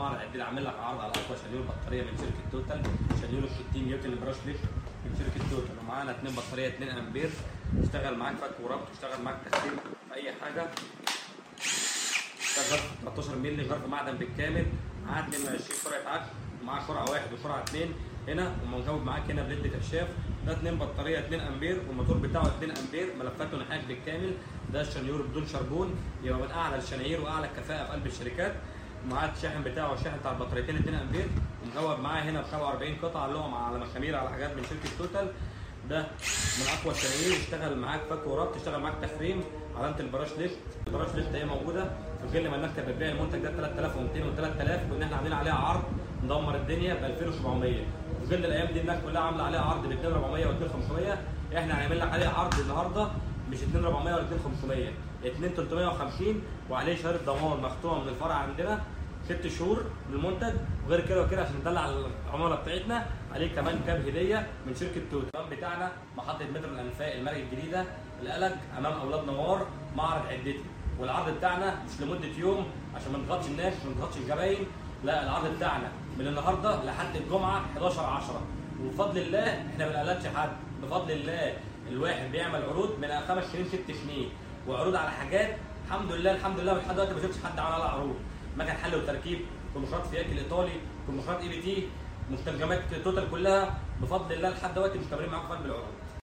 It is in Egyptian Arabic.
معرض عديل عامل لك عرض على اقوى شنيور بطاريه من شركه توتال شنيور ال 60 نيوتن براش ليك من شركه توتال ومعانا اتنين بطاريه 2 امبير تشتغل معاك فك وربط تشتغل معاك تخزين في اي حاجه ده ظرف 13 مللي ظرف معدن بالكامل معاه 22 سرعه عد معاه سرعه واحد وسرعه اثنين هنا وموجود معاك هنا بليد كشاف ده اتنين بطاريه 2 امبير والموتور بتاعه 2 امبير ملفاته نحاس بالكامل ده الشنيور بدون شربون يبقى من اعلى الشناير واعلى الكفاءه في قلب الشركات ومعاه الشاحن بتاعه الشاحن بتاع البطاريتين 2 امبير ومجوب معاه هنا ب 47 قطعه اللي هو على مسامير على حاجات من شركه توتال ده من اقوى الشناير يشتغل معاك فك وربط يشتغل معاك تحريم علامه البراش ليفت البراش ليفت هي موجوده في كل ما المكتب بتبيع المنتج ده 3200 و 3000 كنا احنا عاملين عليها عرض مدمر الدنيا ب 2700 وكل الايام دي الناس كلها عامله عليها عرض ب 2400 و 2500 احنا هنعمل لك عليه عرض النهارده مش 2400 ولا 2500 2350 وعليه شهاده ضمان مختومه من الفرع عندنا ست شهور من المنتج وغير كده وكده عشان ندلع العملاء بتاعتنا عليه كمان كام هديه من شركه توت الكمان بتاعنا محطه مترو الانفاق المرج الجديده القلق امام اولاد نوار معرض عدتي والعرض بتاعنا مش لمده يوم عشان ما نضغطش الناس ما نضغطش الجباين لا العرض بتاعنا من النهارده لحد الجمعه 11 10 وبفضل الله احنا ما بنقلقش حد بفضل الله الواحد بيعمل عروض من خمس سنين ست سنين وعروض على حاجات الحمد لله الحمد لله لحد دلوقتي ما شفتش حد عمل عليها عروض مكن حل وتركيب كمبيوترات فياك الايطالي كمبيوترات اي بي تي مستلزمات توتال كلها بفضل الله لحد دلوقتي مستمرين معاكم في قلب العروض